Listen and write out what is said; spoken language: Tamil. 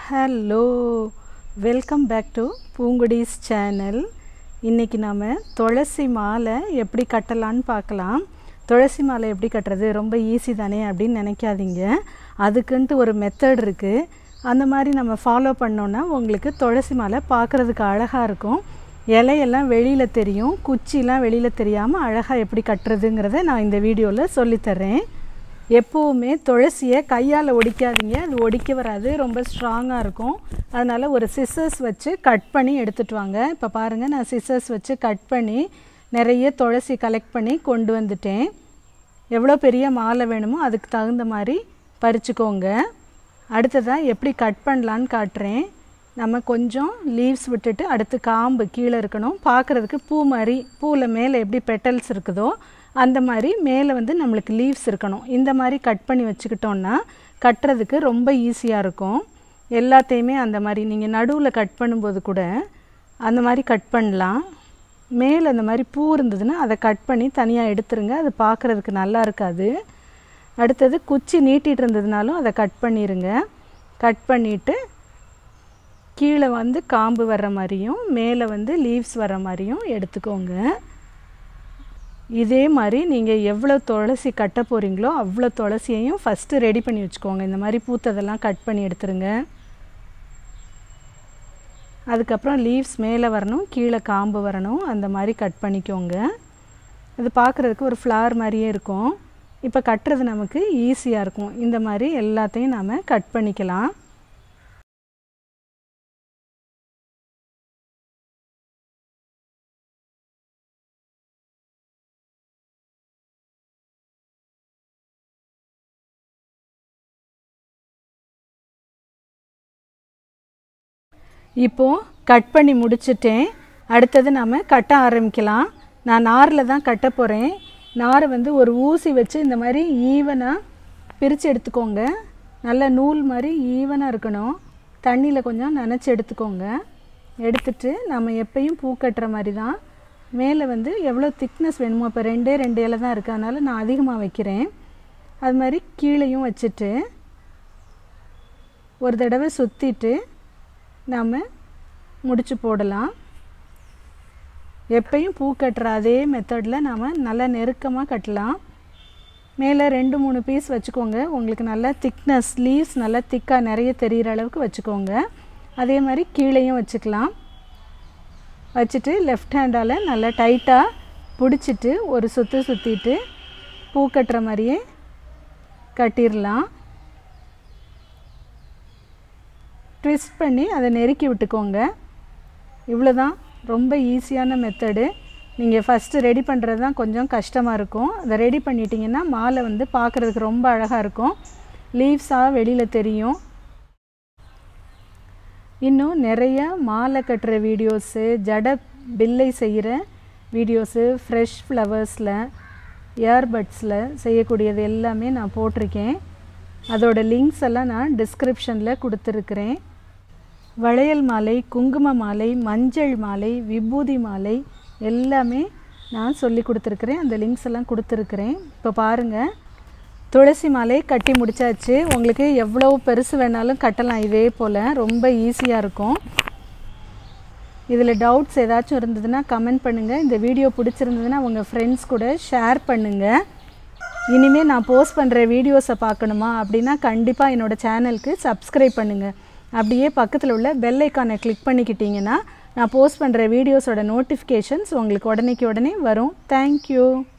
hello welcome back to Poonkudi's channel இன்றைக்கி நாம் துளசி மாலை எப்படி கட்டலான்னு பார்க்கலாம் துளசி மாலை எப்படி கட்டுறது ரொம்ப ஈஸி தானே அப்படின்னு நினைக்காதீங்க அதுக்குன்ட்டு ஒரு மெத்தட் இருக்குது அந்த மாதிரி நம்ம ஃபாலோ பண்ணோன்னா உங்களுக்கு துளசி மாலை பார்க்குறதுக்கு அழகாக இருக்கும் இலையெல்லாம் வெளியில் தெரியும் குச்சிலாம் வெளியில் தெரியாமல் அழகாக எப்படி கட்டுறதுங்கிறத நான் இந்த வீடியோவில் சொல்லித்தரேன் எப்போவுமே துளசியை கையால் ஒடிக்காதீங்க அது ஒடிக்க வராது ரொம்ப ஸ்ட்ராங்காக இருக்கும் அதனால் ஒரு சிசர்ஸ் வச்சு கட் பண்ணி எடுத்துகிட்டு வாங்க இப்போ பாருங்கள் நான் சிசர்ஸ் வச்சு கட் பண்ணி நிறைய துளசி கலெக்ட் பண்ணி கொண்டு வந்துட்டேன் எவ்வளோ பெரிய மாலை வேணுமோ அதுக்கு தகுந்த மாதிரி பறிச்சுக்கோங்க அடுத்ததாக எப்படி கட் பண்ணலான்னு காட்டுறேன் நம்ம கொஞ்சம் லீவ்ஸ் விட்டுட்டு அடுத்து காம்பு கீழே இருக்கணும் பார்க்குறதுக்கு பூ மாதிரி பூவில் மேலே எப்படி பெட்டல்ஸ் இருக்குதோ அந்த மாதிரி மேலே வந்து நம்மளுக்கு லீவ்ஸ் இருக்கணும் இந்த மாதிரி கட் பண்ணி வச்சுக்கிட்டோன்னா கட்டுறதுக்கு ரொம்ப ஈஸியாக இருக்கும் எல்லாத்தையுமே அந்த மாதிரி நீங்கள் நடுவில் கட் பண்ணும்போது கூட அந்த மாதிரி கட் பண்ணலாம் மேலே அந்த மாதிரி பூ இருந்ததுன்னா அதை கட் பண்ணி தனியாக எடுத்துருங்க அது பார்க்குறதுக்கு நல்லா இருக்காது அடுத்தது குச்சி நீட்டிகிட்டு இருந்ததுனாலும் அதை கட் பண்ணிடுங்க கட் பண்ணிவிட்டு கீழே வந்து காம்பு வர்ற மாதிரியும் மேலே வந்து லீவ்ஸ் வர மாதிரியும் எடுத்துக்கோங்க இதே மாதிரி நீங்கள் எவ்வளோ துளசி கட்ட போகிறீங்களோ அவ்வளோ துளசியையும் ஃபஸ்ட்டு ரெடி பண்ணி வச்சுக்கோங்க இந்த மாதிரி பூத்ததெல்லாம் கட் பண்ணி எடுத்துருங்க அதுக்கப்புறம் லீவ்ஸ் மேலே வரணும் கீழே காம்பு வரணும் அந்த மாதிரி கட் பண்ணிக்கோங்க அது பார்க்குறதுக்கு ஒரு ஃப்ளார் மாதிரியே இருக்கும் இப்போ கட்டுறது நமக்கு ஈஸியாக இருக்கும் இந்த மாதிரி எல்லாத்தையும் நாம் கட் பண்ணிக்கலாம் இப்போது கட் பண்ணி முடிச்சிட்டேன் அடுத்தது நம்ம கட்ட ஆரம்பிக்கலாம் நான் நாரில் தான் கட்ட போகிறேன் நாரை வந்து ஒரு ஊசி வச்சு இந்த மாதிரி ஈவனாக பிரித்து எடுத்துக்கோங்க நல்ல நூல் மாதிரி ஈவனாக இருக்கணும் தண்ணியில் கொஞ்சம் நனைச்சி எடுத்துக்கோங்க எடுத்துட்டு நம்ம எப்பயும் பூ கட்டுற மாதிரி தான் மேலே வந்து எவ்வளோ திக்னஸ் வேணுமோ இப்போ ரெண்டே ரெண்டு இலை தான் இருக்குது அதனால் நான் அதிகமாக வைக்கிறேன் அது மாதிரி கீழேயும் வச்சுட்டு ஒரு தடவை சுற்றிட்டு நாம் முடிச்சு போடலாம் எப்பயும் பூ கட்டுற அதே மெத்தடில் நாம் நல்லா நெருக்கமாக கட்டலாம் மேலே ரெண்டு மூணு பீஸ் வச்சுக்கோங்க உங்களுக்கு நல்லா திக்னஸ் லீவ்ஸ் நல்லா திக்காக நிறைய தெரிகிற அளவுக்கு வச்சுக்கோங்க அதே மாதிரி கீழேயும் வச்சுக்கலாம் வச்சுட்டு லெஃப்ட் ஹேண்டால் நல்லா டைட்டாக பிடிச்சிட்டு ஒரு சுற்று சுற்றிட்டு பூ கட்டுற மாதிரியே கட்டிடலாம் ட்விஸ்ட் பண்ணி அதை நெருக்கி விட்டுக்கோங்க இவ்வளோ தான் ரொம்ப ஈஸியான மெத்தடு நீங்கள் ஃபஸ்ட்டு ரெடி பண்ணுறது தான் கொஞ்சம் கஷ்டமாக இருக்கும் அதை ரெடி பண்ணிட்டீங்கன்னா மாலை வந்து பார்க்குறதுக்கு ரொம்ப அழகாக இருக்கும் லீவ்ஸாக வெளியில் தெரியும் இன்னும் நிறைய மாலை கட்டுற வீடியோஸு ஜட பில்லை செய்கிற வீடியோஸு ஃப்ரெஷ் ஃப்ளவர்ஸில் இயர்பட்ஸில் செய்யக்கூடியது எல்லாமே நான் போட்டிருக்கேன் அதோட லிங்க்ஸ் எல்லாம் நான் டிஸ்கிரிப்ஷனில் கொடுத்துருக்குறேன் வளையல் மாலை குங்கும மாலை மஞ்சள் மாலை விபூதி மாலை எல்லாமே நான் சொல்லி கொடுத்துருக்குறேன் அந்த லிங்க்ஸ் எல்லாம் கொடுத்துருக்குறேன் இப்போ பாருங்கள் துளசி மாலை கட்டி முடித்தாச்சு உங்களுக்கு எவ்வளோ பெருசு வேணாலும் கட்டலாம் இதே போல் ரொம்ப ஈஸியாக இருக்கும் இதில் டவுட்ஸ் ஏதாச்சும் இருந்ததுன்னா கமெண்ட் பண்ணுங்கள் இந்த வீடியோ பிடிச்சிருந்ததுன்னா உங்கள் ஃப்ரெண்ட்ஸ் கூட ஷேர் பண்ணுங்கள் இனிமேல் நான் போஸ்ட் பண்ணுற வீடியோஸை பார்க்கணுமா அப்படின்னா கண்டிப்பாக என்னோடய சேனலுக்கு சப்ஸ்கிரைப் பண்ணுங்கள் அப்படியே பக்கத்தில் உள்ள பெல் ஐக்கானை கிளிக் பண்ணிக்கிட்டிங்கன்னா நான் போஸ்ட் பண்ணுற வீடியோஸோட நோட்டிஃபிகேஷன்ஸ் உங்களுக்கு உடனேக்கு உடனே வரும் தேங்க்யூ